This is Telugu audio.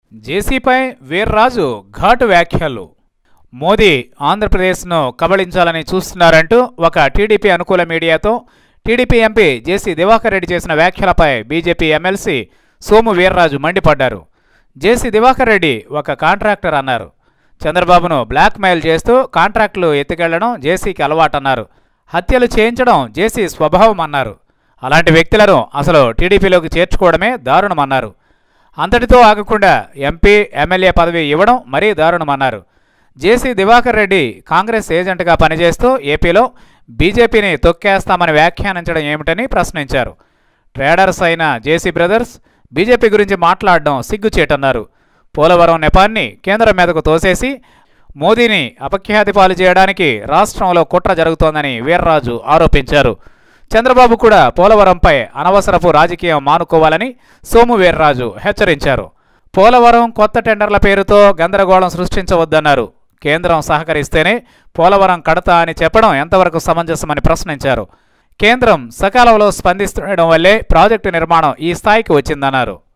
జేసీపై వీర్రాజు ఘాటు వ్యాఖ్యలు మోదీ ఆంధ్రప్రదేశ్ను కబళించాలని చూస్తున్నారంటూ ఒక టీడీపీ అనుకూల మీడియాతో TDP MP JC Diwakar Reddy చేసిన వ్యాఖ్యలపై బీజేపీ ఎమ్మెల్సీ సోము వీర్రాజు మండిపడ్డారు జేసీ దివాకర్ రెడ్డి ఒక కాంట్రాక్టర్ అన్నారు చంద్రబాబును బ్లాక్మెయిల్ చేస్తూ కాంట్రాక్టులు ఎత్తుకెళ్లడం జేసీకి అలవాటన్నారు హత్యలు చేయించడం జేసీ స్వభావం అన్నారు అలాంటి వ్యక్తులను అసలు టీడీపీలోకి చేర్చుకోవడమే దారుణమన్నారు అంతటితో ఆగకుండా ఎంపీ ఎమ్మెల్యే పదవి ఇవ్వడం మరీ దారుణమన్నారు జేసీ దివాకర్ రెడ్డి కాంగ్రెస్ ఏజెంట్గా పనిచేస్తూ ఏపీలో బీజేపీని తొక్కేస్తామని వ్యాఖ్యానించడం ఏమిటని ప్రశ్నించారు ట్రేడర్స్ అయిన జేసీ బ్రదర్స్ బీజేపీ గురించి మాట్లాడడం సిగ్గుచేటన్నారు పోలవరం నెపాన్ని కేంద్రం మీదకు తోసేసి మోదీని అపఖ్యాతి పాలు చేయడానికి రాష్ట్రంలో కుట్ర జరుగుతోందని వీర్రాజు ఆరోపించారు చంద్రబాబు కూడా పోలవరంపై అనవసరపు రాజకీయం మానుకోవాలని సోము వీర్రాజు హెచ్చరించారు పోలవరం కొత్త టెండర్ల పేరుతో గందరగోళం సృష్టించవద్దన్నారు కేంద్రం సహకరిస్తేనే పోలవరం కడతా అని చెప్పడం ఎంతవరకు సమంజసమని ప్రశ్నించారు కేంద్రం సకాలంలో స్పందిస్తుండడం వల్లే ప్రాజెక్టు నిర్మాణం ఈ స్థాయికి వచ్చిందన్నారు